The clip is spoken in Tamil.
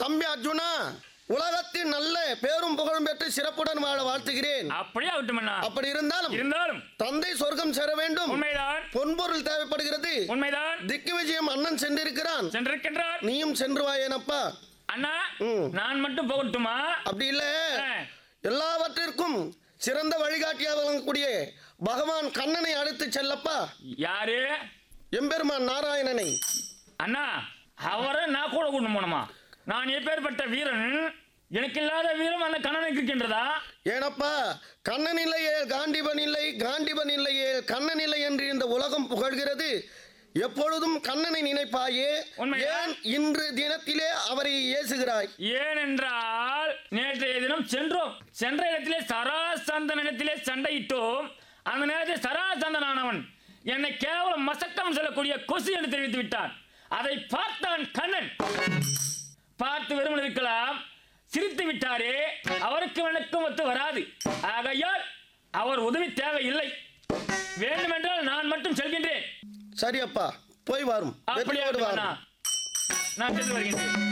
தம்பி அர்ஜுனா உலகத்தில் நல்ல பேரும் புகழும் பெற்று சிறப்புடன் வாழ வாழ்த்துகிறேன் அப்படியே ஆகட்டும் அண்ணா அப்படி இருந்தாலும் இருந்தாலும் தந்தை சொர்க்கம் சேர வேண்டும் உண்மைதான் பொன்பொருள் தேவைப்படுகிறது உண்மைதான் திக்கு விஜயம் அண்ணன் சென்றிருக்கிறான் சென்றிருக்கின்றார் நீயும் சென்று வாயேனப்பா அண்ணா ம். நான் மட்டும் போகட்டுமா அப்படி இல்ல ஆ, எல்லாவற்றிற்கும் சிறந்த வழிகாட்டியாக விளங்கக்கூடிய பகவான் கண்ணனை அழைத்து செல்லப்பா யாரு எம்பெருமான் நாராயணனை அண்ணா அவரை நான் கூட கொண்டு போனோமா நான் எப்பேற்பட்ட வீரன் எனக்கு இல்லாத வீரம் அந்த கண்ணனுக்கு இருக்கின்றதா ஏனப்பா கண்ணன் இல்லையே காண்டிபன் இல்லை காண்டிபன் இல்லையே கண்ணன் இல்லை என்று இந்த உலகம் புகழ்கிறது எப்பொழுதும் கண்ணனை நினைப்பாயே உண்மையா? ஏன் இன்று தினத்திலே அவரை ஏசுகிறாய் ஏனென்றால் நேற்றைய தினம் சென்றோம் சென்ற இடத்திலே சராசந்தன் இடத்திலே சண்டையிட்டோம் அந்த நேரத்தில் சராசந்தனானவன் என்னை கேவலம் மசக்கம் சொல்லக்கூடிய கொசு என்று தெரிவித்து விட்டான் அதை பார்த்தான் கண்ணன் பார்த்து வெறுமன் இருக்கலாம் சிரித்து விட்டாரே அவருக்கு வணக்கம் ஒத்து வராது ஆகையால் அவர் உதவி தேவையில்லை வேண்டுமென்றால் நான் மட்டும் செல்கின்றேன் சரியப்பா போய் வரும் அப்படியே வெற்றியோடு நான் வாரும் நான் சென்று வருகின்றேன்